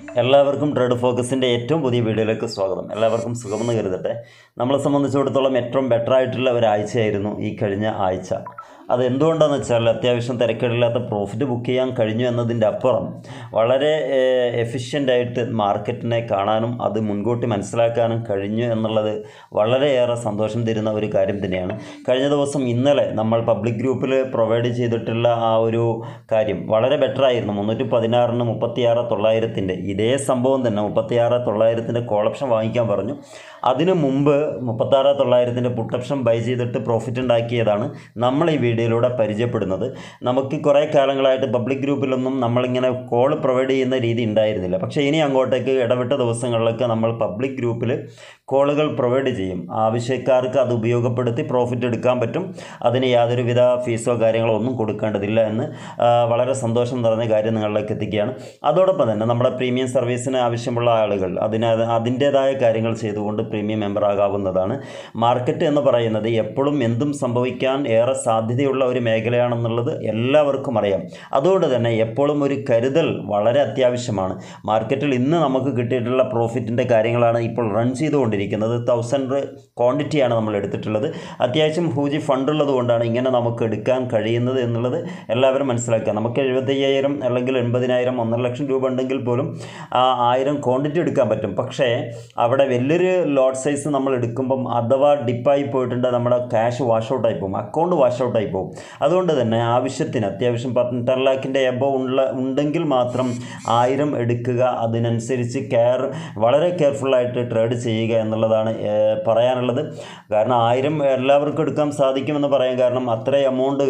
എല്ലാവർക്കും ട്രേഡ് ഫോക്കസിൻ്റെ ഏറ്റവും പുതിയ വീഡിയോയിലേക്ക് സ്വാഗതം എല്ലാവർക്കും സുഖമെന്ന് കരുതട്ടെ നമ്മളെ സംബന്ധിച്ചിടത്തോളം ഏറ്റവും ബെറ്റർ ആയിട്ടുള്ള ഒരാഴ്ചയായിരുന്നു ഈ കഴിഞ്ഞ ആഴ്ച അത് എന്തുകൊണ്ടാണെന്ന് വെച്ചാൽ അത്യാവശ്യം തിരക്കേടില്ലാത്ത പ്രോഫിറ്റ് ബുക്ക് ചെയ്യാൻ കഴിഞ്ഞു എന്നതിൻ്റെ അപ്പുറം വളരെ എഫിഷ്യൻ്റായിട്ട് മാർക്കറ്റിനെ കാണാനും അത് മുൻകൂട്ടി മനസ്സിലാക്കാനും കഴിഞ്ഞു എന്നുള്ളത് വളരെയേറെ സന്തോഷം തരുന്ന ഒരു കാര്യം തന്നെയാണ് കഴിഞ്ഞ ദിവസം ഇന്നലെ നമ്മൾ പബ്ലിക് ഗ്രൂപ്പിൽ പ്രൊവൈഡ് ചെയ്തിട്ടുള്ള ആ ഒരു കാര്യം വളരെ ബെറ്റർ ആയിരുന്നു മുന്നൂറ്റി പതിനാറിന് മുപ്പത്തിയാറ് തൊള്ളായിരത്തിൻ്റെ ഇതേ സംഭവം തന്നെ മുപ്പത്തിയാറ് തൊള്ളായിരത്തിൻ്റെ കോളപ്ഷൻ വാങ്ങിക്കാൻ പറഞ്ഞു അതിനു മുമ്പ് മുപ്പത്താറ് തൊള്ളായിരത്തിൻ്റെ പുട്ടപ്ഷൻ ബൈ ചെയ്തിട്ട് പ്രോഫിറ്റ് ഉണ്ടാക്കിയതാണ് നമ്മൾ ഈ വീഡിയോയിലൂടെ പരിചയപ്പെടുന്നത് നമുക്ക് കുറേ കാലങ്ങളായിട്ട് പബ്ലിക് ഗ്രൂപ്പിലൊന്നും നമ്മളിങ്ങനെ കോൾ പ്രൊവൈഡ് ചെയ്യുന്ന രീതി ഉണ്ടായിരുന്നില്ല പക്ഷേ ഇനി അങ്ങോട്ടേക്ക് ഇടവിട്ട ദിവസങ്ങളിലൊക്കെ നമ്മൾ പബ്ലിക് ഗ്രൂപ്പിൽ കോളുകൾ പ്രൊവൈഡ് ചെയ്യും ആവശ്യക്കാർക്ക് അത് ഉപയോഗപ്പെടുത്തി പ്രോഫിറ്റ് എടുക്കാൻ പറ്റും അതിന് യാതൊരുവിധ ഫീസോ കാര്യങ്ങളോ ഒന്നും കൊടുക്കേണ്ടതില്ല എന്ന് ആ, വളരെ സന്തോഷം നിറഞ്ഞ കാര്യം നിങ്ങളിലേക്ക് എത്തിക്കുകയാണ് അതോടൊപ്പം തന്നെ നമ്മുടെ പ്രീമിയം സർവീസിന് ആവശ്യമുള്ള ആളുകൾ അതിന് അത് അതിൻ്റേതായ കാര്യങ്ങൾ ചെയ്തുകൊണ്ട് പ്രീമിയം മെമ്പർ ആകാവുന്നതാണ് മാർക്കറ്റ് എന്ന് പറയുന്നത് എപ്പോഴും എന്തും സംഭവിക്കാൻ ഏറെ സാധ്യതയുള്ള ഒരു മേഖലയാണെന്നുള്ളത് എല്ലാവർക്കും അറിയാം അതുകൊണ്ട് തന്നെ എപ്പോഴും ഒരു കരുതൽ വളരെ അത്യാവശ്യമാണ് മാർക്കറ്റിൽ ഇന്ന് നമുക്ക് കിട്ടിയിട്ടുള്ള പ്രോഫിറ്റിൻ്റെ കാര്യങ്ങളാണ് ഇപ്പോൾ റൺ ചെയ്തുകൊണ്ടിരിക്കുന്നത് തൗസൻഡ് ക്വാണ്ടിറ്റിയാണ് നമ്മൾ എടുത്തിട്ടുള്ളത് അത്യാവശ്യം ഹൂജി ഫണ്ട് ഉള്ളത് കൊണ്ടാണ് ഇങ്ങനെ നമുക്ക് എടുക്കാൻ കഴിയുന്നത് എന്നുള്ളത് എല്ലാവരും മനസ്സിലാക്കുക നമുക്ക് എഴുപത്തയ്യായിരം അല്ലെങ്കിൽ എൺപതിനായിരം ഒന്നര ലക്ഷം രൂപ ഉണ്ടെങ്കിൽ പോലും ആ ആയിരം ക്വാണ്ടിറ്റി എടുക്കാൻ പറ്റും പക്ഷേ അവിടെ വലിയൊരു ലോട്ട് സൈസ് നമ്മൾ എടുക്കുമ്പം അഥവാ ഡിപ്പായി പോയിട്ടുണ്ട് നമ്മുടെ ക്യാഷ് വാഷ് ഔട്ടായി പോകും അക്കൗണ്ട് വാഷ് ഔട്ടായി പോകും അതുകൊണ്ട് തന്നെ ആവശ്യത്തിന് അത്യാവശ്യം ടെൻ ലാഖിൻ്റെ എബോ ഉള്ള ഉണ്ടെങ്കിൽ മാത്രം ആയിരം എടുക്കുക അതിനനുസരിച്ച് കെയർ വളരെ കെയർഫുള്ളായിട്ട് ട്രേഡ് ചെയ്യുക എന്നുള്ളതാണ് ഏഹ്, പറയാനുള്ളത് കാരണം ആയിരം എല്ലാവർക്കും എടുക്കാൻ സാധിക്കുമെന്ന് പറയാൻ കാരണം അത്ര എമൗണ്ട്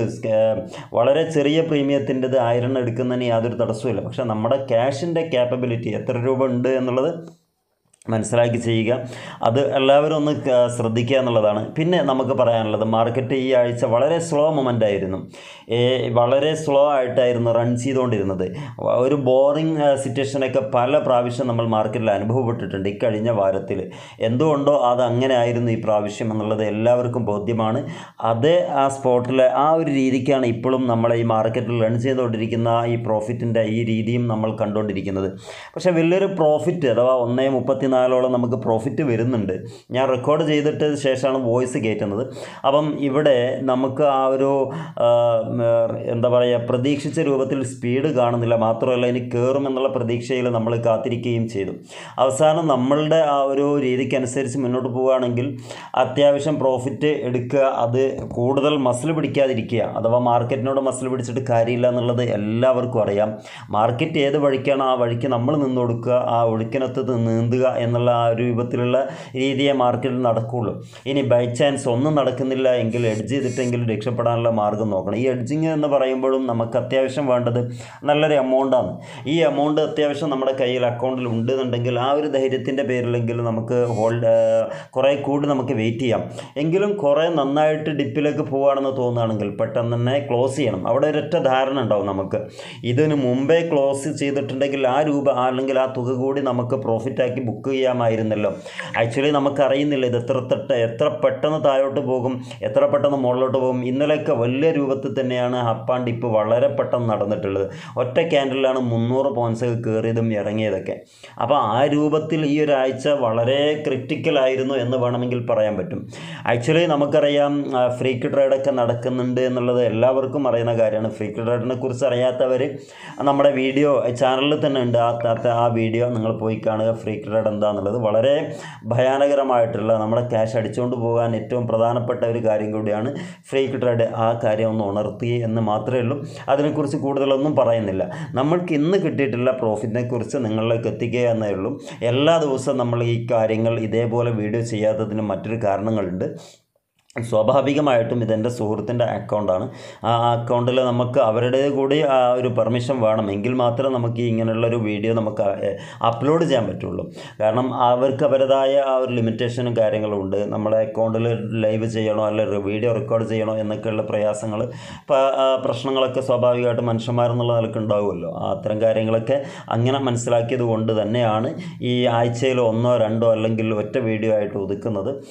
വളരെ ചെറിയ പ്രീമിയത്തിൻ്റെത് ആയിരം എടുക്കുന്നതിന് യാതൊരു തടസ്സമില്ല പക്ഷേ നമ്മുടെ ക്യാഷിൻ്റെ ക്യാപ്പബിലിറ്റി എത്ര രൂപ ഉണ്ട് എന്നുള്ളത് മനസ്സിലാക്കി ചെയ്യുക അത് എല്ലാവരും ഒന്ന് ക- ശ്രദ്ധിക്കുക എന്നുള്ളതാണ് പിന്നെ നമുക്ക് പറയാനുള്ളത് മാർക്കറ്റ് ഈ ആഴ്ച വളരെ സ്ലോ മൊമെൻ്റ് ആയിരുന്നു ഏ, വളരെ സ്ലോ ആയിട്ടായിരുന്നു റൺ ചെയ്തുകൊണ്ടിരുന്നത് വ- ഒരു ബോറിങ് സിറ്റുവേഷനൊക്കെ പല പ്രാവശ്യം നമ്മൾ മാർക്കറ്റിൽ അനുഭവപ്പെട്ടിട്ടുണ്ട് ഈ കഴിഞ്ഞ വാരത്തിൽ എന്തുകൊണ്ടോ അത് അങ്ങനെ ആയിരുന്നു ഈ പ്രാവശ്യം എന്നുള്ളത് എല്ലാവർക്കും ബോധ്യമാണ് അതേ ആ സ്പോട്ടിൽ ആ ഒരു രീതിക്കാണ് ഇപ്പോഴും നമ്മളെ ഈ മാർക്കറ്റിൽ റൺ ചെയ്തുകൊണ്ടിരിക്കുന്ന ഈ പ്രോഫിറ്റിൻ്റെ ഈ രീതിയും നമ്മൾ കണ്ടുകൊണ്ടിരിക്കുന്നത് പക്ഷേ വലിയൊരു പ്രോഫിറ്റ് അഥവാ ഒന്നേ മുപ്പത്തിനാലോളം നമുക്ക് പ്രോഫിറ്റ് വരുന്നുണ്ട് ഞാൻ റെക്കോർഡ് ചെയ്തിട്ട് ശേഷമാണ് വോയിസ് കയറ്റുന്നത് അപ്പം ഇവിടെ നമുക്ക് ആ ഒരു ആ, ഉം, എന്താ പറയുക പ്രതീക്ഷിച്ച രൂപത്തിൽ സ്പീഡ് കാണുന്നില്ല മാത്രമല്ല ഇനി കയറും എന്നുള്ള പ്രതീക്ഷയിൽ നമ്മൾ കാത്തിരിക്കുകയും ചെയ്തു അവസാനം നമ്മളുടെ ആ ഒരു രീതിക്കനുസരിച്ച് മുന്നോട്ട് പോവുകയാണെങ്കിൽ അത്യാവശ്യം പ്രോഫിറ്റ് എടുക്കുക അത് കൂടുതൽ മസിൽ പിടിക്കാതിരിക്കുക അഥവാ മാർക്കറ്റിനോട് മസിൽ പിടിച്ചിട്ട് കാര്യമില്ല എന്നുള്ളത് എല്ലാവർക്കും അറിയാം മാർക്കറ്റ് ഏത് വഴിക്കാണ് ആ വഴിക്ക് നമ്മൾ നിന്ന് കൊടുക്കുക ആ ഒഴുക്കിനൊത്ത് നീന്തുക എന്നുള്ള ആ ഒരു രൂപത്തിലുള്ള രീതിയെ മാർക്കറ്റിൽ നടക്കുകയുള്ളൂ ഇനി ബൈ ചാൻസ് ഒന്നും നടക്കുന്നില്ല എങ്കിൽ എഡ്ജ് ചെയ്തിട്ടെങ്കിലും രക്ഷപ്പെടാനുള്ള മാർഗ്ഗം നോക്കണം ഈ എഡ്ജിങ് എന്ന് പറയുമ്പോഴും നമുക്ക് അത്യാവശ്യം വേണ്ടത് നല്ലൊരു എമൗണ്ടാണ് ഈ എമൗണ്ട് അത്യാവശ്യം നമ്മുടെ കയ്യിൽ അക്കൗണ്ടിൽ ഉണ്ടെന്നുണ്ടെങ്കിൽ ആ ഒരു ധൈര്യത്തിൻ്റെ പേരിലെങ്കിലും നമുക്ക് ഹോൾഡ് കുറേ കൂടി നമുക്ക് വെയിറ്റ് ചെയ്യാം എങ്കിലും കുറേ നന്നായിട്ട് ഡിപ്പിലേക്ക് പോവുകയാണെന്ന് തോന്നുകയാണെങ്കിൽ പെട്ടെന്ന് തന്നെ ക്ലോസ് ചെയ്യണം അവിടെ ഒരൊറ്റ ധാരണ ഉണ്ടാവും നമുക്ക് ഇതിന് മുമ്പേ ക്ലോസ് ചെയ്തിട്ടുണ്ടെങ്കിൽ ആ രൂപ അല്ലെങ്കിൽ ആ തുക കൂടി നമുക്ക് പ്രോഫിറ്റാക്കി ബുക്ക് ചെയ്യാമായിരുന്നല്ലോ ആക്ച്വലി നമുക്കറിയുന്നില്ല ഇത് എത്ര തൊട്ട് എത്ര പെട്ടെന്ന് താഴോട്ട് പോകും എത്ര പെട്ടെന്ന് മുകളിലോട്ട് പോകും ഇന്നലെയൊക്കെ വലിയ രൂപത്തിൽ തന്നെയാണ് അപ്പ് ആൻഡ് ഡിപ്പ് വളരെ പെട്ടെന്ന് നടന്നിട്ടുള്ളത് ഒറ്റ ക്യാൻഡലിലാണ് മുന്നൂറ് പോയിൻറ്റ്സ് കയറിയതും ഇറങ്ങിയതൊക്കെ അപ്പോൾ ആ രൂപത്തിൽ ഈ ഒരാഴ്ച വളരെ ക്രിട്ടിക്കൽ ആയിരുന്നു എന്ന് വേണമെങ്കിൽ പറയാൻ പറ്റും ആക്ച്വലി നമുക്കറിയാം ഫ്രീക്ക് ട്രേഡൊക്കെ നടക്കുന്നുണ്ട് എന്നുള്ളത് എല്ലാവർക്കും അറിയുന്ന കാര്യമാണ് ഫ്രീക്ക് ട്രേഡിനെ കുറിച്ച് അറിയാത്തവർ നമ്മുടെ വീഡിയോ ചാനലിൽ തന്നെ ഉണ്ട് ആ ആ- ആ വീഡിയോ നിങ്ങൾ പോയി കാണുക ഫ്രീക്ക് ട്രേഡ് എന്താണെന്നുള്ളത് വളരെ ഭയാനകരമായിട്ടുള്ള നമ്മുടെ ക്യാഷ് അടിച്ചുകൊണ്ട് പോകാൻ ഏറ്റവും പ്രധാനപ്പെട്ട ഒരു കാര്യം കൂടിയാണ് ഫ്രീക്ക് ട്രേഡ് ആ കാര്യം ഒന്ന് ഉണർത്തി എന്ന് മാത്രമേ ഉള്ളൂ അതിനെക്കുറിച്ച് കൂടുതലൊന്നും പറയുന്നില്ല നമ്മൾക്ക് ഇന്ന് കിട്ടിയിട്ടുള്ള പ്രോഫിറ്റിനെ കുറിച്ച് നിങ്ങളിലേക്ക് എത്തിക്കുക എന്നേ ഉള്ളൂ എല്ലാ ദിവസവും നമ്മൾ ഈ കാര്യങ്ങൾ ഇതേപോലെ വീഡിയോ ചെയ്യാത്തതിന് മറ്റൊരു കാരണങ്ങളുണ്ട് സ്വാഭാവികമായിട്ടും ഇതെൻ്റെ സുഹൃത്തിൻ്റെ അക്കൗണ്ടാണ് ആ അക്കൗണ്ടിൽ നമുക്ക് അവരുടെ കൂടി ആ ഒരു പെർമിഷൻ വേണം എങ്കിൽ മാത്രമേ നമുക്ക് ഈ ഇങ്ങനെയുള്ളൊരു വീഡിയോ നമുക്ക് അപ്ലോഡ് ചെയ്യാൻ പറ്റുള്ളൂ കാരണം അവർക്ക് അവരുടേതായ ആ ഒരു ലിമിറ്റേഷനും കാര്യങ്ങളും ഉണ്ട് നമ്മുടെ അക്കൗണ്ടിൽ ലൈവ് ചെയ്യണോ അല്ലെങ്കിൽ വീഡിയോ റെക്കോർഡ് ചെയ്യണോ എന്നൊക്കെയുള്ള പ്രയാസങ്ങൾ പ്രശ്നങ്ങളൊക്കെ സ്വാഭാവികമായിട്ടും മനുഷ്യന്മാരെന്നുള്ള നിലക്ക് ഉണ്ടാവുമല്ലോ ആ അത്തരം കാര്യങ്ങളൊക്കെ അങ്ങനെ മനസ്സിലാക്കിയത് കൊണ്ട് തന്നെയാണ് ഈ ആഴ്ചയിൽ ഒന്നോ രണ്ടോ അല്ലെങ്കിൽ ഒറ്റ വീഡിയോ ആയിട്ട് ഒതുക്കുന്നത്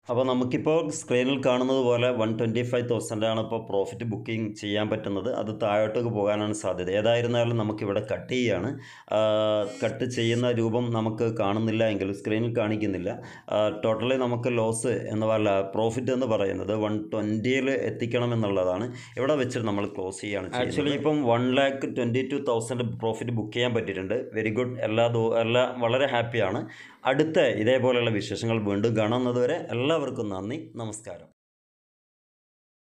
അപ്പോൾ നമുക്കിപ്പോൾ സ്ക്രീനിൽ കാണുന്നത് പോലെ വൺ ട്വൻറ്റി ഫൈവ് തൗസൻഡാണ് ഇപ്പോൾ പ്രോഫിറ്റ് ബുക്കിംഗ് ചെയ്യാൻ പറ്റുന്നത് അത് താഴോട്ടേക്ക് പോകാനാണ് സാധ്യത ഏതായിരുന്നാലും നമുക്കിവിടെ കട്ട് ചെയ്യാണ് കട്ട് ചെയ്യുന്ന രൂപം നമുക്ക് കാണുന്നില്ല എങ്കിലും സ്ക്രീനിൽ കാണിക്കുന്നില്ല ടോട്ടലി നമുക്ക് ലോസ് എന്ന് പറയില്ല പ്രോഫിറ്റ് എന്ന് പറയുന്നത് വൺ ട്വൻറ്റിയിൽ എത്തിക്കണം എന്നുള്ളതാണ് ഇവിടെ വെച്ചിട്ട് നമ്മൾ ക്ലോസ് ചെയ്യുകയാണ് ആക്ച്വലി ഇപ്പം one lakh twenty two thousand profit book ചെയ്യാൻ പറ്റിയിട്ടുണ്ട് വെരി ഗുഡ് എല്ലാ ദോ- എല്ലാ വളരെ ഹാപ്പിയാണ് അടുത്ത ഇതേപോലെയുള്ള വിശേഷങ്ങൾ വീണ്ടും കാണുന്നതുവരെ എല്ലാവർക്കും നന്ദി നമസ്കാരം